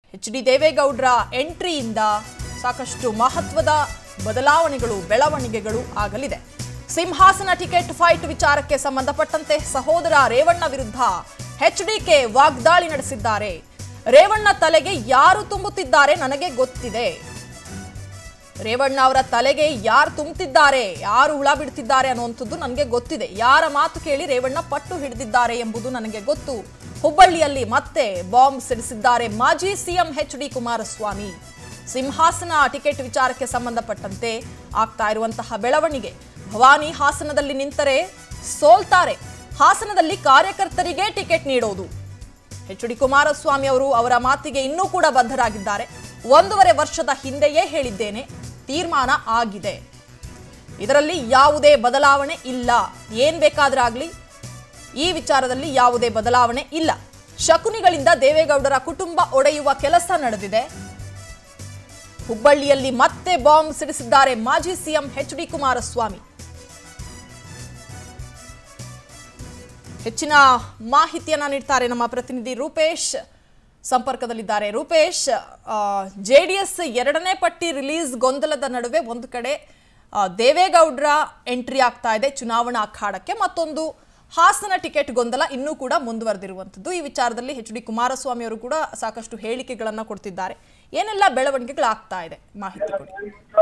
H D ದೇವೇಗೌಡರ ಎಂಟ್ರಿಯಿಂದ ಸಾಕಷ್ಟು ಮಹತ್ವದ ಬದಲಾವಣೆಗಳು ಬೆಳವಣಿಗೆಗಳು ಆಗಲಿದೆ ಸಿಂಹಾಸನ ಟಿಕೆಟ್ ಫೈಟ್ ವಿಚಾರಕ್ಕೆ ಸಂಬಂಧಪಟ್ಟಂತೆ ಸಹೋದರ ರೇವಣ್ಣ ವಿರುದ್ಧ ಎಚ್ಡಿಕೆ ವಾಗ್ದಾಳಿ ನಡೆಸಿದ್ದಾರೆ ರೇವಣ್ಣ ತಲೆಗೆ ಯಾರು ತುಂಬುತ್ತಿದ್ದಾರೆ ನನಗೆ ಗೊತ್ತಿದೆ ರೇವಣ್ಣ ಅವರ ತಲೆಗೆ ಯಾರು ತುಂಬುತ್ತಿದ್ದಾರೆ ಯಾರು ಹುಳ ಬಿಡ್ತಿದ್ದಾರೆ ಅನ್ನುವಂಥದ್ದು ನನಗೆ ಗೊತ್ತಿದೆ ಯಾರ ಮಾತು ಕೇಳಿ ರೇವಣ್ಣ ಪಟ್ಟು ಹಿಡಿದಿದ್ದಾರೆ ಎಂಬುದು ನನಗೆ ಗೊತ್ತು ಹುಬ್ಬಳ್ಳಿಯಲ್ಲಿ ಮತ್ತೆ ಬಾಂಬ್ ಸಿಡಿಸಿದ್ದಾರೆ ಮಾಜಿ ಸಿಎಂ ಎಚ್ ಡಿ ಕುಮಾರಸ್ವಾಮಿ ಸಿಂಹಾಸನ ಟಿಕೆಟ್ ವಿಚಾರಕ್ಕೆ ಸಂಬಂಧಪಟ್ಟಂತೆ ಆಗ್ತಾ ಇರುವಂತಹ ಬೆಳವಣಿಗೆ ಭವಾನಿ ಹಾಸನದಲ್ಲಿ ನಿಂತರೆ ಸೋಲ್ತಾರೆ ಹಾಸನದಲ್ಲಿ ಕಾರ್ಯಕರ್ತರಿಗೆ ಟಿಕೆಟ್ ನೀಡೋದು ಎಚ್ ಡಿ ಕುಮಾರಸ್ವಾಮಿ ಅವರು ಅವರ ಮಾತಿಗೆ ಇನ್ನೂ ಕೂಡ ಬದ್ಧರಾಗಿದ್ದಾರೆ ಒಂದೂವರೆ ವರ್ಷದ ಹಿಂದೆಯೇ ಹೇಳಿದ್ದೇನೆ ತೀರ್ಮಾನ ಆಗಿದೆ ಇದರಲ್ಲಿ ಯಾವುದೇ ಬದಲಾವಣೆ ಇಲ್ಲ ಏನ್ ಬೇಕಾದ್ರೆ ಆಗ್ಲಿ ಈ ವಿಚಾರದಲ್ಲಿ ಯಾವುದೇ ಬದಲಾವಣೆ ಇಲ್ಲ ಶಕುನಿಗಳಿಂದ ದೇವೇಗೌಡರ ಕುಟುಂಬ ಒಡೆಯುವ ಕೆಲಸ ನಡೆದಿದೆ ಹುಬ್ಬಳ್ಳಿಯಲ್ಲಿ ಮತ್ತೆ ಬಾಂಬ್ ಸಿಡಿಸಿದ್ದಾರೆ ಮಾಜಿ ಸಿಎಂ ಎಚ್ ಡಿ ಕುಮಾರಸ್ವಾಮಿ ಹೆಚ್ಚಿನ ಮಾಹಿತಿಯನ್ನ ನೀಡ್ತಾರೆ ನಮ್ಮ ಪ್ರತಿನಿಧಿ ರೂಪೇಶ್ ಸಂಪರ್ಕದಲ್ಲಿದ್ದಾರೆ ರೂಪೇಶ್ ಜೆಡಿಎಸ್ ಎರಡನೇ ಪಟ್ಟಿ ರಿಲೀಸ್ ಗೊಂದಲದ ನಡುವೆ ಒಂದು ಕಡೆ ಆ, ದೇವೇಗೌಡರ ಎಂಟ್ರಿ ಆಗ್ತಾ ಇದೆ ಚುನಾವಣಾ ಅಖಾಡಕ್ಕೆ ಮತ್ತೊಂದು ಹಾಸನ ಟಿಕೆಟ್ ಗೊಂದಲ ಇನ್ನೂ ಕೂಡ ಮುಂದುವರೆದಿರುವಂಥದ್ದು ಈ ವಿಚಾರದಲ್ಲಿ ಎಚ್ ಡಿ ಕುಮಾರಸ್ವಾಮಿ ಅವರು ಕೂಡ ಸಾಕಷ್ಟು ಹೇಳಿಕೆಗಳನ್ನ ಕೊಡ್ತಿದ್ದಾರೆ ಏನೆಲ್ಲ ಬೆಳವಣಿಗೆಗಳಾಗ್ತಾ ಇದೆ ಮಾಹಿತಿ ಕೊಡಿ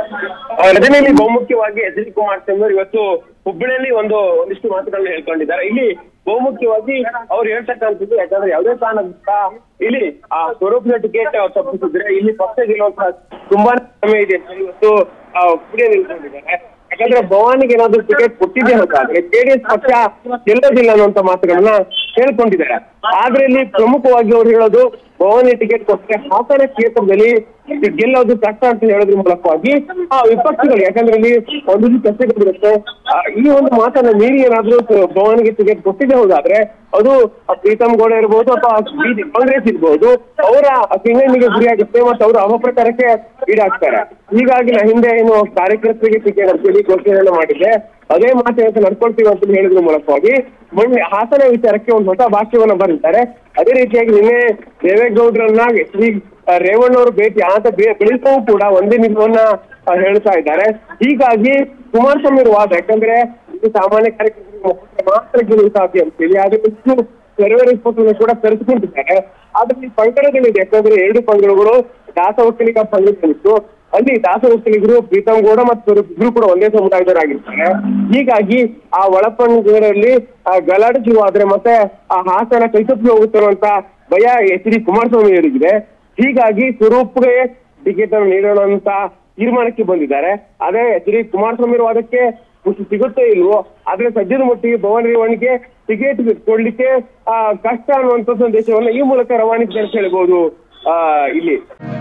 ಆ, ರಜನಿಯಲ್ಲಿ ಬಹುಮುಖ್ಯವಾಗಿ ಎಚ್ ಡಿ ಕುಮಾರಸ್ವಾಮಿ ಅವರು ಇವತ್ತು ಹುಬ್ಬಳ್ಳಿಯಲ್ಲಿ ಒಂದು ಒಂದಿಷ್ಟು ಮಾತುಗಳನ್ನ ಹೇಳ್ಕೊಂಡಿದ್ದಾರೆ ಇಲ್ಲಿ ಬಹುಮುಖ್ಯವಾಗಿ ಅವ್ರು ಹೇಳ್ತಕ್ಕಂಥದ್ದು ಯಾಕಂದ್ರೆ ಯಾವುದೇ ಕಾರಣದಿಂದ ಇಲ್ಲಿ ಆ ಸ್ವರೂಪದ ಟಿಕೆಟ್ ತಪ್ಪಿಸಿದ್ರೆ ಇಲ್ಲಿ ಪಕ್ಷ ಗೆಲ್ಲುವಂತಹ ತುಂಬಾನೇ ಸಮಯ ಇದೆ ಅಂತ ಇವತ್ತು ಆ, ಹುಬ್ಬಳ್ಳಿಯಲ್ಲಿ ನಿಲ್ಕೊಂಡಿದ್ದಾರೆ ಯಾಕಂದ್ರೆ ಭವಾನಿಗೆ ಏನಾದ್ರು ಟಿಕೆಟ್ ಕೊಟ್ಟಿದೆ ಅಂತಾದ್ರೆ ಜೆಡಿಎಸ್ ಪಕ್ಷ ಗೆಲ್ಲೋದಿಲ್ಲ ಅನ್ನುವಂತ ಮಾತುಗಳನ್ನ ಹೇಳ್ಕೊಂಡಿದ್ದಾರೆ ಆದ್ರೆ ಇಲ್ಲಿ ಪ್ರಮುಖವಾಗಿ ಅವ್ರು ಹೇಳೋದು ಭವಾನಿ ಟಿಕೆಟ್ ಕೊಟ್ಟರೆ ಹಾಸನ ಕ್ಷೇತ್ರದಲ್ಲಿ ಇದು ಗೆಲ್ಲೋದು ಕಷ್ಟ ಅಂತ ಹೇಳೋದ್ರ ಮೂಲಕವಾಗಿ ಆ ವಿಪಕ್ಷಗಳು ಯಾಕಂದ್ರೆ ಇಲ್ಲಿ ಒಂದೊಂದು ಚರ್ಚೆಗಳಿರುತ್ತೆ ಆ, ಈ ಒಂದು ಮಾತನ್ನ ಮೀರಿ ಏನಾದ್ರೂ ಭವಾನಿಗೆ ಟಿಕೆಟ್ ಕೊಟ್ಟಿದೆ ಹೋದಾದ್ರೆ ಅದು ಆ ಪ್ರೀತಮ್ ಗೌಡ ಇರ್ಬೋದು ಅಥವಾ ಬಿಜೆ ಕಾಂಗ್ರೆಸ್ ಇರ್ಬೋದು ಅವರ ಸಿಂಗಣ್ಣಿಗೆ ಗುರಿಯಾಗುತ್ತೆ ಮತ್ತು ಅವರು ಅಪಪ್ರಚಾರಕ್ಕೆ ಈಡಾಗ್ತಾರೆ ಹೀಗಾಗಿ ನಾ ಹಿಂದೆ ಏನು ಕಾರ್ಯಕರ್ತರಿಗೆ ಟಿಕೆಟ್ ಅಂತೇಳಿ ಘೋಷಣೆಯನ್ನು ಮಾಡಿದ್ದೆ ಅದೇ ಮಾತು ಇವತ್ತು ನಡ್ಕೊಳ್ತೀವಿ ಅಂತ ಹೇಳಿದ್ರ ಮೂಲಕವಾಗಿ ಮೊನ್ನೆ ಹಾಸನ ವಿಚಾರಕ್ಕೆ ಒಂದು ಹೊಸ ಭಾಷ್ಯವನ್ನ ಬರೀತಾರೆ ಅದೇ ರೀತಿಯಾಗಿ ನಿನ್ನೆ ದೇವೇಗೌಡರನ್ನ ಎಚ್ ಡಿ ರೇವಣ್ಣವರು ಭೇಟಿ ಆದ ಬಳಿಕವೂ ಕೂಡ ಒಂದೇ ನಿಲುವನ್ನ ಆ, ಹೇಳ್ತಾ ಇದ್ದಾರೆ ಹೀಗಾಗಿ ಕುಮಾರಸ್ವಾಮಿ ಅವ್ರ ವಾದ ಯಾಕಂದ್ರೆ ಇದು ಸಾಮಾನ್ಯ ಕಾರ್ಯಕ್ರಮಕ್ಕೆ ಮಾತ್ರ ಗೆಲ್ಲಲು ಸಾಧ್ಯ ಅಂತೇಳಿ ಆದ್ರೆ ಹೆಚ್ಚು ಸರ್ವೆ ರಿಪೋರ್ಟ್ ಕೂಡ ತರಿಸ್ಕೊಂಡಿದ್ದಾರೆ ಆದ್ರೆ ಈ ಪಂಗಡಗಳಿದೆ ಯಾಕಂದ್ರೆ ಎರಡು ಪಂಗಡಗಳು ದಾಸ ಒಕ್ಕಲಿಗ ಪಂಗಡಗಳಿತ್ತು ಅಲ್ಲಿ ದಾಸ ಒಕ್ಕಲಿಗರು ಪ್ರೀತಮ್ ಗೌಡ ಮತ್ತು ಇಬ್ರು ಕೂಡ ಒಂದೇ ಸಮುದಾಯದವರಾಗಿರ್ತಾರೆ ಹೀಗಾಗಿ ಆ ಒಳಪಂಗಡದಲ್ಲಿ ಆ ಗಲಾಟೆ ಶುರುವಾದ್ರೆ ಮತ್ತೆ ಆ ಹಾಸನ ಕೈತಪ್ಪಿ ಹೋಗುತ್ತೆ ಅನ್ನುವಂತ ಭಯ ಎಚ್ ಡಿ ಕುಮಾರಸ್ವಾಮಿ ಅವರಿಗಿದೆ ಹೀಗಾಗಿ ಸ್ವರೂಪ್ಗೆ ಟಿಕೆಟ್ ಅನ್ನು ನೀಡೋಣ ಅಂತ ತೀರ್ಮಾನಕ್ಕೆ ಬಂದಿದ್ದಾರೆ ಅದೇ ಎಚ್ ಡಿ ಕುಮಾರಸ್ವಾಮಿ ಅವರು ಅದಕ್ಕೆ ಖುಷಿ ಸಿಗುತ್ತೋ ಇಲ್ವೋ ಆದ್ರೆ ಸದ್ಯದ ಮಟ್ಟಿಗೆ ಭವನ್ ರೇವಣ್ಣಿಗೆ ಟಿಕೆಟ್ ಕೊಡ್ಲಿಕ್ಕೆ ಆ ಕಷ್ಟ ಅನ್ನುವಂತ ಸಂದೇಶವನ್ನ ಈ ಮೂಲಕ ರವಾನಿಸಿದೆ ಅಂತ ಹೇಳ್ಬೋದು ಆ ಇಲ್ಲಿ